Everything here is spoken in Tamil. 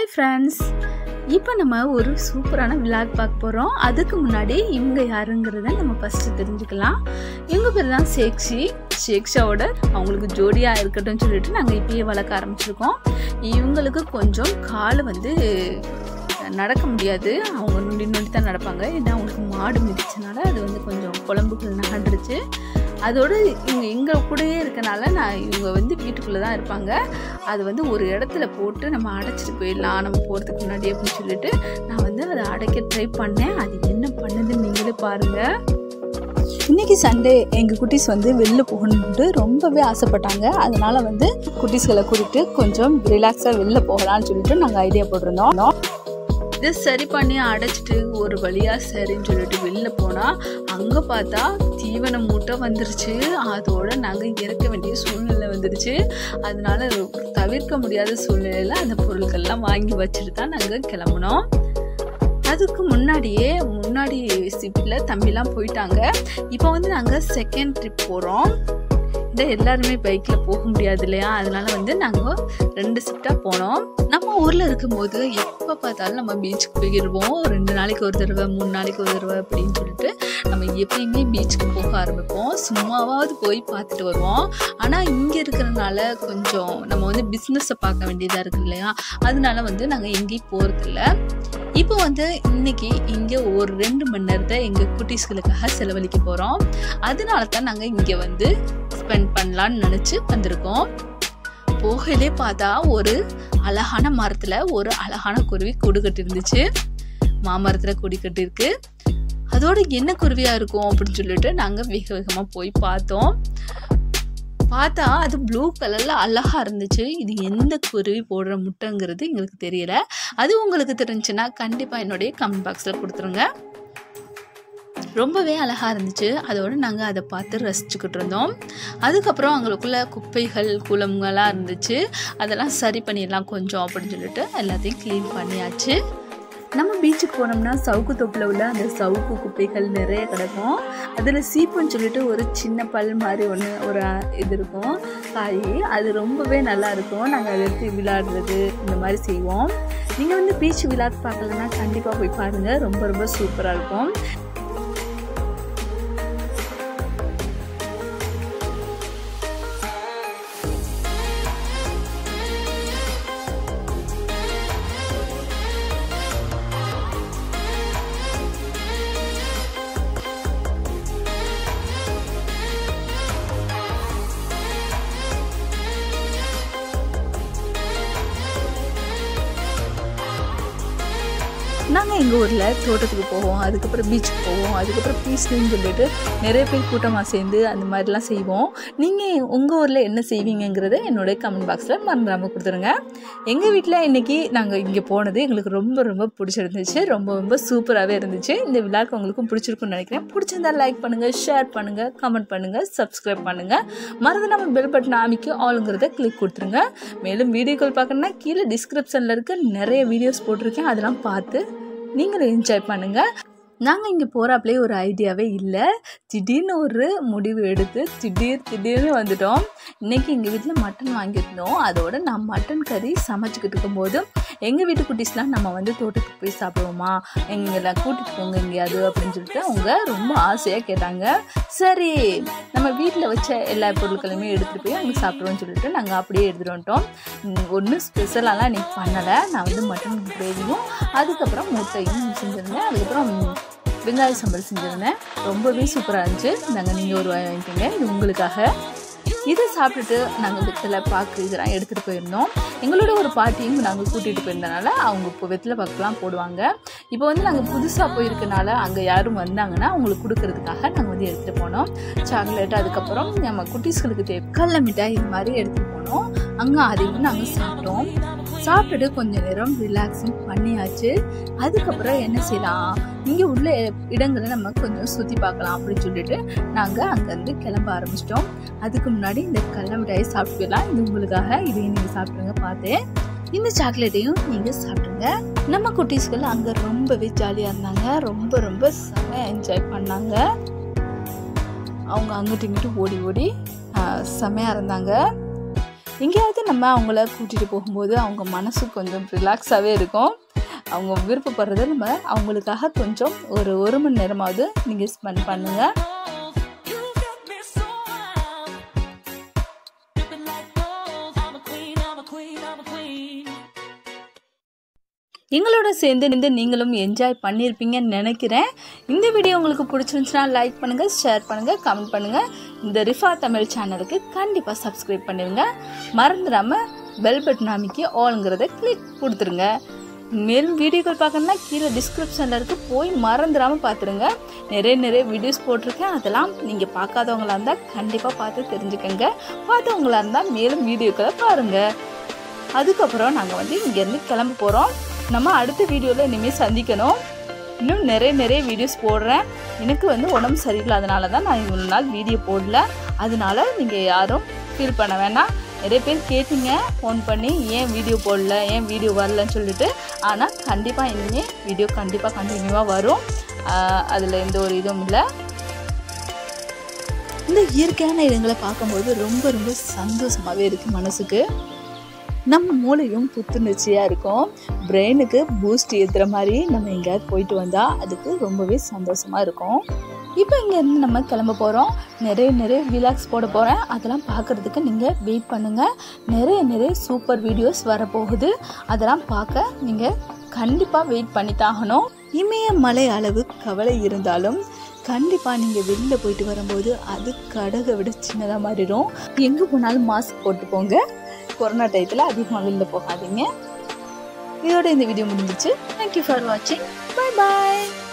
ஹாய் ஃப்ரெண்ட்ஸ் இப்போ நம்ம ஒரு சூப்பரான விளாக் பார்க்க போகிறோம் அதுக்கு முன்னாடி இவங்க யாருங்கிறத நம்ம ஃபஸ்ட்டு தெரிஞ்சுக்கலாம் இவங்க பேர் தான் சேக்ஷி ஷேக்ஷாவோட அவங்களுக்கு ஜோடியாக இருக்கட்டும்னு சொல்லிட்டு நாங்கள் இப்பயே வளர்க்க ஆரம்பிச்சிருக்கோம் இவங்களுக்கு கொஞ்சம் கால் வந்து நடக்க முடியாது அவங்க நொண்டி நொண்டி தான் நடப்பாங்க ஏன்னா அவங்களுக்கு மாடு மிதிச்சனால அது வந்து கொஞ்சம் குழம்புகள் நகண்டுருச்சு அதோடு இவங்க எங்கள் கூடயே இருக்கனால நான் இவங்க வந்து வீட்டுக்குள்ளே தான் இருப்பாங்க அது வந்து ஒரு இடத்துல போட்டு நம்ம அடைச்சிட்டு போயிடலாம் நம்ம போகிறதுக்கு முன்னாடி அப்படின்னு சொல்லிட்டு நான் வந்து அதை அடைக்க ட்ரை பண்ணேன் அது என்ன பண்ணுதுன்னு நீங்களே பாருங்கள் இன்னைக்கு சண்டே எங்கள் குட்டீஸ் வந்து வெளில போகணுன்ட்டு ரொம்பவே ஆசைப்பட்டாங்க அதனால வந்து குட்டீஸ்களை கூட்டிட்டு கொஞ்சம் ரிலாக்ஸாக வெளில போகலாம்னு சொல்லிட்டு நாங்கள் ஐடியா போட்டிருந்தோம் இதை சரி பண்ணி அடைச்சிட்டு ஒரு வழியாக சரின்னு சொல்லிட்டு வெளில போனால் அங்கே பார்த்தா தீவன மூட்டை வந்துருச்சு அதோட நாங்கள் இறக்க வேண்டிய சூழ்நிலை வந்துருச்சு அதனால தவிர்க்க முடியாத சூழ்நிலையில் அந்த பொருட்கள்லாம் வாங்கி வச்சுட்டு தான் நாங்கள் கிளம்புனோம் அதுக்கு முன்னாடியே முன்னாடி ஷிப்பில் தம்பிலாம் போயிட்டாங்க இப்போ வந்து நாங்கள் செகண்ட் ட்ரிப் போகிறோம் இந்த எல்லாருமே பைக்கில் போக முடியாது இல்லையா அதனால வந்து நாங்கள் ரெண்டு ஷிஃப்டாக போனோம் நம்ம ஊரில் இருக்கும்போது எப்போ பார்த்தாலும் நம்ம பீச்சுக்கு போயிடுவோம் ரெண்டு நாளைக்கு ஒரு தடவை மூணு நாளைக்கு ஒரு தடவை அப்படின்னு சொல்லிட்டு நம்ம எப்பயுமே பீச்சுக்கு போக ஆரம்பிப்போம் சும்மாவாவது போய் பார்த்துட்டு வருவோம் ஆனால் இங்கே இருக்கிறனால கொஞ்சம் நம்ம வந்து பிஸ்னஸை பார்க்க வேண்டியதாக இருக்கு இல்லையா அதனால வந்து நாங்கள் எங்கேயும் போகிறதில்ல இப்போ வந்து இன்னைக்கு இங்கே ஒரு ரெண்டு மணி நேரத்தை எங்கள் குட்டீஸ்களுக்காக செலவழிக்க போகிறோம் அதனால தான் நாங்கள் இங்கே வந்து ஸ்பெண்ட் பண்ணலான்னு நினச்சி வந்திருக்கோம் போகலே பார்த்தா ஒரு அழகான மரத்தில் ஒரு அழகான குருவி கூடு கட்டிருந்துச்சு மாமரத்தில் கொடி கட்டியிருக்கு அதோட என்ன குருவியாக இருக்கும் அப்படின்னு சொல்லிட்டு நாங்கள் வேக வேகமாக போய் பார்த்தோம் பார்த்தா அது ப்ளூ கலரில் அழகாக இருந்துச்சு இது எந்த குருவி போடுற முட்டைங்கிறது எங்களுக்கு தெரியல அது உங்களுக்கு தெரிஞ்சுன்னா கண்டிப்பாக என்னுடைய கமெண்ட் பாக்ஸில் கொடுத்துருங்க ரொம்பவே அழகாக இருந்துச்சு அதோடு நாங்கள் அதை பார்த்து ரசிச்சுக்கிட்டு இருந்தோம் அதுக்கப்புறம் அவங்களுக்குள்ள குப்பைகள் குளங்களாக இருந்துச்சு அதெல்லாம் சரி பண்ணிடலாம் கொஞ்சம் அப்படின்னு சொல்லிட்டு எல்லாத்தையும் க்ளீன் பண்ணியாச்சு நம்ம பீச்சுக்கு போனோம்னா சவுக்கு தொப்பில் உள்ள அந்த சவுக்கு குப்பைகள் நிறைய கிடக்கும் அதில் சீப்புன்னு சொல்லிட்டு ஒரு சின்ன பல் மாதிரி ஒன்று ஒரு இது இருக்கும் காய் அது ரொம்பவே நல்லா இருக்கும் நாங்கள் அதை எடுத்து விளையாடுறது இந்த மாதிரி செய்வோம் நீங்கள் வந்து பீச் விளையாட்டு பார்க்கலன்னா கண்டிப்பாக போய் பாருங்கள் ரொம்ப ரொம்ப சூப்பராக இருக்கும் நாங்கள் எங்கள் ஊரில் தோட்டத்துக்கு போவோம் அதுக்கப்புறம் பீச்சுக்கு போவோம் அதுக்கப்புறம் பீச்னு சொல்லிட்டு நிறைய பேர் கூட்டமாக சேர்ந்து அந்த மாதிரிலாம் செய்வோம் நீங்கள் உங்கள் ஊரில் என்ன செய்வீங்கங்கிறத என்னுடைய கமெண்ட் பாக்ஸில் மறந்துடாமல் கொடுத்துருங்க எங்கள் வீட்டில் இன்றைக்கி நாங்கள் இங்கே போனது எங்களுக்கு ரொம்ப ரொம்ப பிடிச்சிருந்துச்சு ரொம்ப ரொம்ப சூப்பராகவே இருந்துச்சு இந்த விழாக்கு உங்களுக்கும் பிடிச்சிருக்குன்னு நினைக்கிறேன் பிடிச்சிருந்தா லைக் பண்ணுங்கள் ஷேர் பண்ணுங்கள் கமெண்ட் பண்ணுங்கள் சப்ஸ்கிரைப் பண்ணுங்கள் மறந்து நம்ம பெல் பட்டன் அமைக்க ஆளுங்கிறத கிளிக் கொடுத்துருங்க மேலும் வீடியோக்கள் பார்க்கணுன்னா கீழே டிஸ்கிரிப்ஷனில் இருக்க நிறைய வீடியோஸ் போட்டிருக்கேன் அதெல்லாம் பார்த்து நீங்களும் என்ஜாய் பண்ணுங்கள் நாங்கள் இங்கே போகிறாப்லேயே ஒரு ஐடியாவே இல்லை திடீர்னு ஒரு முடிவு எடுத்து திடீர் திடீர்னு வந்துட்டோம் இன்றைக்கி எங்கள் வீட்டில் மட்டன் வாங்கியிருந்தோம் அதோட நான் மட்டன் கறி சமைச்சிக்கிட்டு இருக்கும்போது எங்கள் வீட்டு குட்டீஸ்லாம் நம்ம வந்து தோட்டத்துக்கு போய் சாப்பிடுவோமா எங்களை கூட்டிகிட்டு போங்க எங்கேயாவது அப்படின்னு சொல்லிட்டு அவங்க ரொம்ப ஆசையாக கேட்டாங்க சரி நம்ம வீட்டில் வச்ச எல்லா பொருட்களையுமே எடுத்துகிட்டு போய் அங்கே சாப்பிடுவோம்னு சொல்லிட்டு நாங்கள் அப்படியே எடுத்துகிட்டு வந்துட்டோம் ஒன்றும் ஸ்பெஷலாலாம் இன்றைக்கி பண்ணலை நான் வந்து மட்டன் கிரேவியும் அதுக்கப்புறம் முட்டையும் செஞ்சுருந்தேன் அதுக்கப்புறம் வெங்காய சம்பல் செஞ்சுருந்தேன் ரொம்பவே சூப்பராக இருந்துச்சு நாங்கள் நீங்கள் ஒரு வாய் வாங்கிக்கோங்க இது உங்களுக்காக இதை சாப்பிட்டுட்டு நாங்கள் வெத்தலை பாக்கு இதெல்லாம் எடுத்துகிட்டு போயிருந்தோம் எங்களோட ஒரு பாட்டியும் நாங்கள் கூட்டிகிட்டு போயிருந்தனால அவங்க இப்போ வெத்தலை பாக்குலாம் போடுவாங்க இப்போ வந்து நாங்கள் புதுசாக போயிருக்கனால அங்கே யாரும் வந்தாங்கன்னா அவங்களுக்கு கொடுக்கறதுக்காக நாங்கள் வந்து எடுத்துகிட்டு போனோம் சாக்லேட் அதுக்கப்புறம் நம்ம குட்டீஸ்களுக்கு தேவை கடல மிட்டாய் இது மாதிரி எடுத்துகிட்டு போனோம் அங்கே அதையும் நாங்கள் சாப்பிட்டோம் சாப்பிட்டுட்டு கொஞ்ச நேரம் ரிலாக்ஸிங் பண்ணியாச்சு அதுக்கப்புறம் என்ன செய்யலாம் இங்கே உள்ள இடங்களை நம்ம கொஞ்சம் சுற்றி பார்க்கலாம் அப்படின்னு சொல்லிட்டு நாங்கள் அங்கேருந்து கிளம்ப ஆரம்பிச்சிட்டோம் அதுக்கு முன்னாடி இந்த கடல மிட்டாயை சாப்பிட்டு போயிடலாம் இது உங்களுக்காக இதையும் நீங்கள் சாப்பிடுங்க பார்த்தேன் இந்த சாக்லேட்டையும் நீங்கள் சாப்பிடுங்க நம்ம குட்டீஸ்கள் அங்கே ரொம்பவே ஜாலியாக இருந்தாங்க ரொம்ப ரொம்ப செம்ம என்ஜாய் பண்ணாங்க அவங்க அங்கிட்டு இங்கிட்டு ஓடி ஓடி செம்மையாக இருந்தாங்க எங்கேயாவது நம்ம அவங்கள கூட்டிகிட்டு போகும்போது அவங்க மனசு கொஞ்சம் ரிலாக்ஸாகவே இருக்கும் அவங்க விருப்பப்படுறத நம்ம அவங்களுக்காக கொஞ்சம் ஒரு ஒரு மணி நேரமாவது நீங்கள் ஸ்பெண்ட் பண்ணுங்கள் You got me so wild. Dripping like gold. I'm a queen, I'm a queen, I'm a queen. எங்களோட சேர்ந்து நின்று நீங்களும் என்ஜாய் பண்ணியிருப்பீங்கன்னு நினைக்கிறேன் இந்த வீடியோ உங்களுக்கு பிடிச்சிருந்துச்சுன்னா லைக் பண்ணுங்கள் ஷேர் பண்ணுங்கள் கமெண்ட் பண்ணுங்கள் இந்த ரிஃபா தமிழ் சேனலுக்கு கண்டிப்பாக சப்ஸ்கிரைப் பண்ணிடுங்க மறந்துடாமல் பெல் பட்டன் அமைக்கி ஆளுங்கிறத கிளிக் கொடுத்துருங்க மேலும் வீடியோக்கள் பார்க்கணுன்னா கீழே டிஸ்கிரிப்ஷனில் இருக்குது போய் மறந்துடாமல் பார்த்துருங்க நிறைய நிறைய வீடியோஸ் போட்டிருக்கேன் அதெல்லாம் நீங்கள் பார்க்காதவங்களா இருந்தால் கண்டிப்பாக பார்த்து தெரிஞ்சுக்கங்க பார்த்தவங்களா இருந்தால் மேலும் வீடியோக்களை பாருங்கள் அதுக்கப்புறம் நாங்கள் வந்து இங்கேருந்து கிளம்ப போகிறோம் நம்ம அடுத்த வீடியோவில் இனிமேல் சந்திக்கணும் இன்னும் நிறைய நிறைய வீடியோஸ் போடுறேன் எனக்கு வந்து உடம்பு சரியில்லாதனால தான் நான் இவ்வளோ நாள் வீடியோ போடல அதனால நீங்கள் யாரும் ஃபீல் பண்ண வேணாம் நிறைய பேர் கேட்டீங்க ஃபோன் பண்ணி ஏன் வீடியோ போடல ஏன் வீடியோ வரலன்னு சொல்லிட்டு ஆனால் கண்டிப்பாக இனிமேல் வீடியோ கண்டிப்பாக கண்டினியூவாக வரும் அதில் எந்த ஒரு இதுவும் இல்லை இந்த இயற்கையான இடங்களை பார்க்கும்போது ரொம்ப ரொம்ப சந்தோஷமாகவே இருக்குது மனசுக்கு நம்ம மூளையும் புத்துணர்ச்சியாக இருக்கும் பிரெயினுக்கு பூஸ்ட் ஏற்றுற மாதிரி நம்ம எங்கேயாவது போயிட்டு வந்தால் அதுக்கு ரொம்பவே சந்தோஷமாக இருக்கும் இப்போ இங்கேருந்து நம்ம கிளம்ப போகிறோம் நிறைய நிறைய விலாக்ஸ் போட போகிறேன் அதெல்லாம் பார்க்குறதுக்கு நீங்கள் வெயிட் பண்ணுங்கள் நிறைய நிறைய சூப்பர் வீடியோஸ் வரப்போகுது அதெல்லாம் பார்க்க நீங்கள் கண்டிப்பாக வெயிட் பண்ணி தாகணும் இமயமலை அளவு கவலை இருந்தாலும் கண்டிப்பாக நீங்கள் வெளியில் போயிட்டு வரும்போது அது கடகை விட சின்னதாக மாறிடும் எங்கே போனாலும் மாஸ்க் போட்டு போங்க கொரோனா டயத்தில் அதிகமாக வெளியில் போகாதீங்க இதோட இந்த வீடியோ முடிஞ்சிச்சு தேங்க்யூ ஃபார் வாட்சிங் பை பாய்